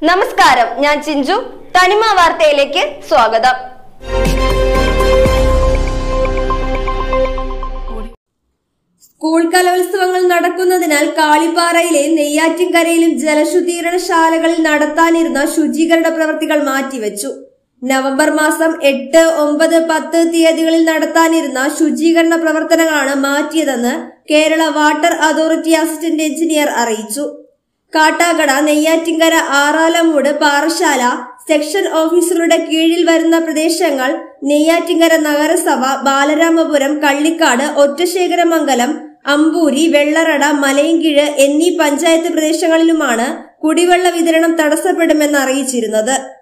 നമസ്കാരം ഞാൻ ചിഞ്ചു തനിമ വാർത്തയിലേക്ക് സ്വാഗതം സ്കൂൾ കലോത്സവങ്ങൾ നടക്കുന്നതിനാൽ കാളിപ്പാറയിലെ നെയ്യാറ്റിൻകരയിലും ജലശുദ്ധീകരണശാലകളിൽ നടത്താനിരുന്ന ശുചീകരണ പ്രവൃത്തികൾ മാറ്റിവെച്ചു നവംബർ മാസം എട്ട് ഒമ്പത് പത്ത് തീയതികളിൽ നടത്താനിരുന്ന ശുചീകരണ പ്രവർത്തനങ്ങളാണ് മാറ്റിയതെന്ന് Kerala water authority assistant engineer അറിയിച്ചു കാട്ടാക്കട നെയ്യാറ്റിങ്കര ആറാലമൂട് പാറശാല സെക്ഷൻ ഓഫീസറുടെ കീഴിൽ വരുന്ന പ്രദേശങ്ങൾ നെയ്യാറ്റിങ്കര നഗരസഭ ബാലരാമപുരം കള്ളിക്കാട് ഒറ്റശേഖരമംഗലം അമ്പൂരി വെള്ളറട മലയങ്കിഴ് എന്നീ പഞ്ചായത്ത് പ്രദേശങ്ങളിലുമാണ് കുടിവെള്ള വിതരണം തടസ്സപ്പെടുമെന്ന് അറിയിച്ചിരുന്നത്